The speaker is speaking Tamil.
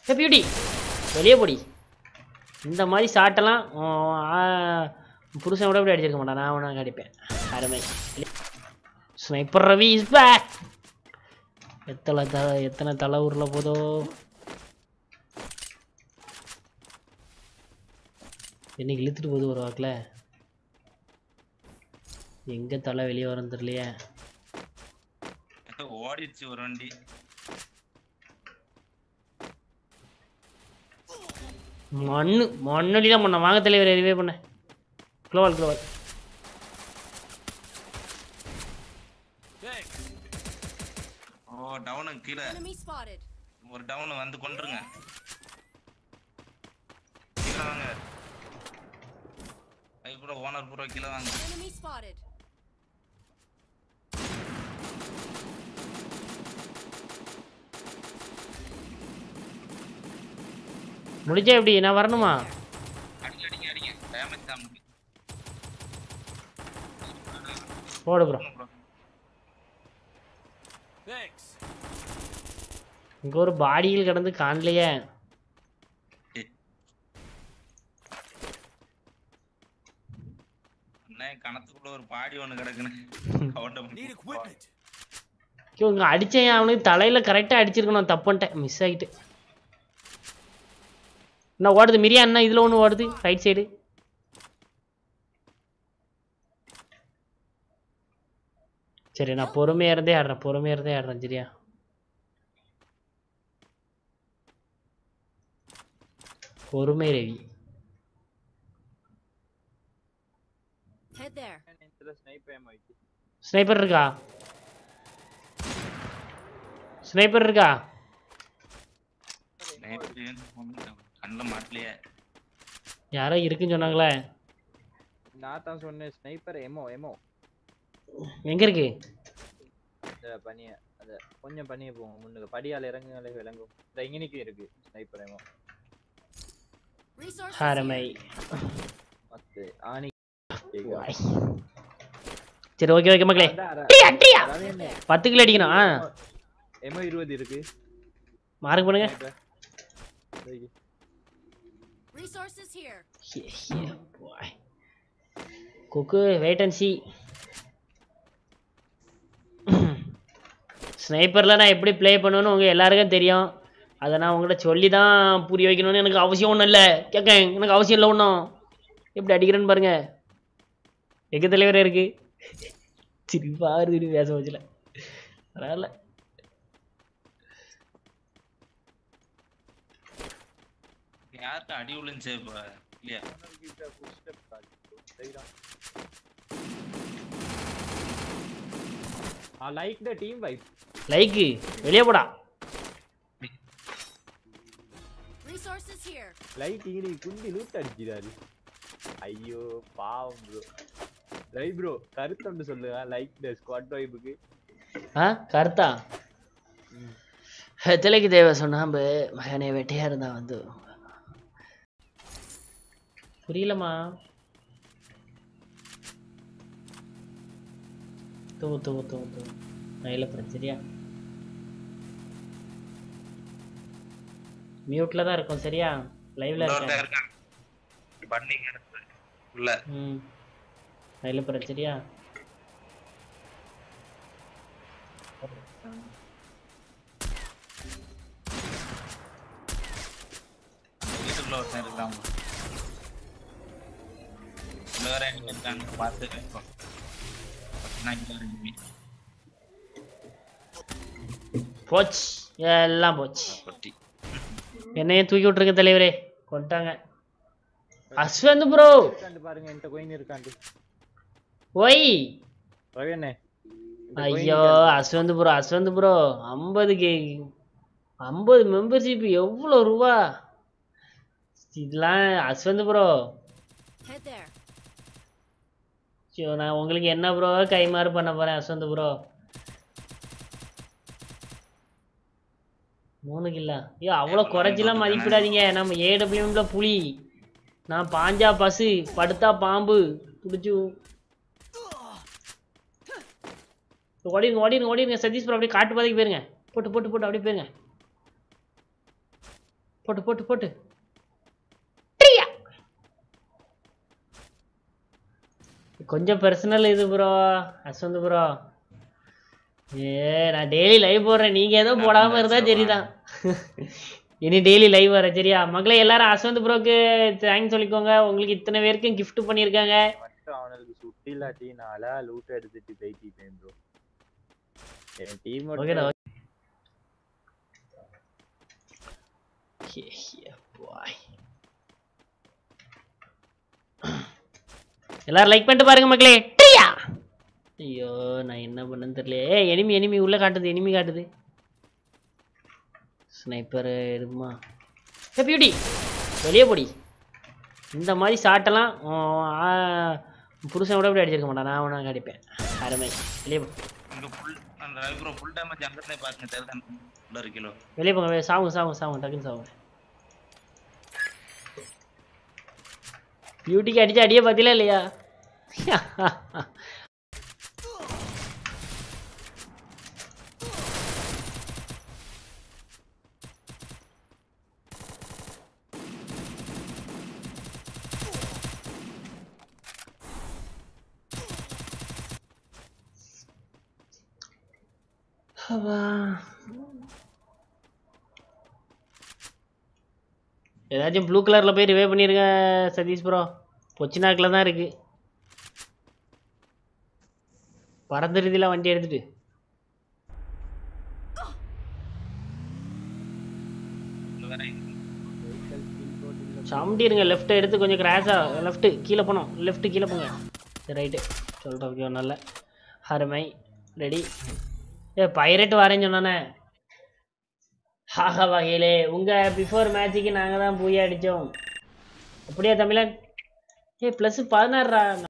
ஹே பியூட்டி வெளியே போடி இந்த மாதிரி ஷாட்டெல்லாம் புருஷன் கூட இப்படி அடிச்சிருக்க மாட்டான் நான் ஒன்று அடிப்பேன் அருமை ஸ்னைப்பர் ரவி இஸ் பேக் எத்தனை தலை எத்தனை தலை உருள போதோ என்னைக்கு இழுத்துட்டு போகுது ஒரு வாக்கில் எங்கே தலை வெளியே வரும் தெரியலையே ஓடிச்சு ஒரு வண்டி மண்ணு மண்ணடி தான் பண்ண வாங்க தலைவர் எதுவே பண்ண குளோவால் குளோவால் ஓ டவுனு கீழே Enemy spotted. ஒரு டவுன் வந்து கொண்டுருங்க கீழே வாங்க அது கூட ஓனர் பூரா கீழே வாங்க Enemy spotted. முடிஞ்சா எப்படி நான் வரணுமா அடிங்க அடிங்க அடிங்க டேமேஜ் தான் நமக்கு. போடு ப்ரோ bro. இங்கே ஒரு பாடியில் கிடந்து காணலையே அண்ணே கணத்துக்குள்ள ஒரு பாடி ஒண்ணு கிடக்குன்னு கவுண்ட ஐயோ இங்கே அடித்தேன் அவனுக்கு தலையில் கரெக்டாக அடிச்சிருக்கணும் தப்புன்ட்டேன் மிஸ் ஆகிட்டு என்ன ஓடுது மிரியா அண்ணா இதில் ஒன்று ஓடுது ரைட் சைடு சரி நான் பொறுமையாக இருந்தே ஆடுறேன் பொறுமையாக இருந்தே ஆடுறேன் சரியா பொறுமை ரவி Head there. ஸ்னைப்பர் இருக்கா ஸ்னைப்பர் இருக்கா கண்ணில் மாட்டலையே யாரோ இருக்குன்னு சொன்னாங்களே நான் தான் சொன்னேன் ஸ்னைப்பர் எமோ எமோ எங்க இருக்கு இந்த பனிய அத கொஞ்சம் பனிய போகும் முன்னுக்கு படியால இறங்குங்களே விளங்கும் இந்த இங்கனிக்கும் இருக்கு ஸ்னைப்பர் எமோ Resources அருமை here. மத்து ஆணி வாய். சரி ஓகே ஓகே மக்களே அடியா, அடியா. பத்து கிலோ அடிக்கணும் ஆ எமோ இருபது இருக்கு மார்க் பண்ணுங்க sniper. சரி. Resources here. குக்கு வெயிட் அண்ட் சி ஸ்னைப்பரில் நான் எப்படி ப்ளே பண்ணுவேன்னு உங்கள் எல்லாருக்கும் தெரியும் அதை நான் உங்கள்கிட்ட சொல்லி தான் புரிய வைக்கணும்னு எனக்கு அவசியம் ஒன்றும் இல்லை கேட்க எனக்கு அவசியம் இல்லை ஒன்றும் எப்படி அடிக்கிறேன்னு பாருங்க எங்க தலைவரே இருக்கு சிரிப்பா வருது பேச வச்சுல பரவாயில்ல யார்கிட்ட அடி விழுந்துச்சு இப்போ இல்லையா I like the team vibe. Like வெளியே போடா Resources here. லைட் இங்கே குண்டி லூட் அடிக்கிறாரு ஐயோ பாவம் ப்ரோ ரை ப்ரோ கருத்தொண்டு சொல்லுங்க லைக் த ஸ்குவாட் வைபுக்கு ஆ கருத்தா எத்தலைக்கு தேவை சொன்னாம்ப மகனே வெட்டியா இருந்தா வந்து புரியலம்மா தூ தூ தூ தூ கையில் சரியா மியூட்ல தான் இருக்கும் சரியா லைவ்ல இன்னொருத்தன் இருக்கேன் இருக்கான் பண்ணிங்க இருக்கு உள்ள ம் கையில் சரியா அந்த வீட்டுக்குள்ள ஒருத்தன் இருக்கான் உள்ள வேற enemy இருக்காங்க பார்த்து நான் இங்க ஒரு enemy. போச்சு எல்லாம் போச்சு கொட்டி என்னையும் தூக்கி விட்டுருங்க தலைவரே கொண்டாங்க அஸ்வந்த் ப்ரோ இருக்காண்டு பாருங்க என்கிட்ட கோயின் இருக்காண்டு ஒய் ரவி அண்ணே இந்த coin ஐயோ இருக்காண்டு. அஸ்வந்த் ப்ரோ அஸ்வந்த் ப்ரோ ஐம்பது கே ஐம்பது மெம்பர்ஷிப் எவ்வளோ ரூபா இதெல்லாம் அஸ்வந்த் ப்ரோ Head there. ஐயோ நான் உங்களுக்கு என்ன ப்ரோ கைமாறு பண்ண போறேன் அஸ்வந்த் ப்ரோ மூணு கில்லா ஐயோ அவ்வளோ குறைச்சிலாம் மதிப்பிடாதீங்க நம்ம ஏடபிள்யூஎம்ல புலி நான் பாஞ்சா பசு படுத்தா பாம்பு பிடிச்சு ஓடிருங்க ஓடிருங்க ஓடிருங்க சதீஷ் ப்ரோ அப்படியே காட்டு பாதைக்கு போயிருங்க போட்டு போட்டு போட்டு அப்படியே போயிருங்க போட்டு போட்டு போட்டு ட்ரியா. கொஞ்சம் பர்சனல் இது ப்ரோ அஸ்வந்த் ப்ரோ ஏ நான் டெய்லி லைவ் போடுறேன் நீங்க ஏதோ போடாம இருந்தா சரிதான் இனி டெய்லி லைவ் வர சரியா மக்களே எல்லாரும் அஸ்வந்த் ப்ரோக்கு தேங்க்ஸ் சொல்லிக்கோங்க உங்களுக்கு இத்தனை பேருக்கும் gift பண்ணியிருக்காங்க மட்டும் அவனுக்கு சுட்டி இல்லாட்டினால லூட் எடுத்துட்டு போயிட்டேன் ப்ரோ என் டீம் ஓகேடா பாய் எல்லாரும் லைக் பண்ணிட்டு பாருங்க மக்களே ட்ரியா. ஐயோ நான் என்ன பண்ணேன்னு தெரியல ஏ எனிமி எனிமி உள்ள காட்டுது எனிமி காட்டுது ஸ்னைப்பர் எடுமா ஏ பியூட்டி வெளியே போடி இந்த மாதிரி ஷாட்டெல்லாம் புருஷன் கூட இப்படி அடிச்சிருக்க மாட்டான் நான் அவனை அடிப்பேன் அருமை வெளியே போ இங்க ஃபுல் அந்த ரவி ப்ரோ ஃபுல் டேமேஜ் அங்கத்தே பாருங்க தெரியுது உள்ள ஒரு கிலோ வெளியே போங்க வெளியே சாவுங்க சாவுங்க சாவுங்க டக்குன்னு சாவுங்க பியூட்டிக்கு அடிச்சு அடியே பார்த்தீங்களா இல்லையா அப்பா. ஏதாச்சும் ப்ளூ கலரில் போய் ரிவே பண்ணிருங்க சதீஷ் ப்ரோ பொச்சினாக்கில் தான் இருக்கு பறந்துருதில வண்டி எடுத்துட்டு இங்க வேற சமட்டிருங்க லெஃப்ட் எடுத்து கொஞ்சம் கிராஸாக லெஃப்ட்டு கீழே போனோம் லெஃப்ட்டு கீழே போங்க சரி ரைட்டு சொல்கிறதுக்கு நல்ல அருமை ரெடி ஏ பைரட் வரேன்னு சொன்னானே ஹாஹா வகையிலே உங்கள் பிஃபோர் மேட்சுக்கு நாங்கள் தான் பூயா அடித்தோம் அப்படியா தமிழன் ஏ ப்ளஸ் பதினாறுரா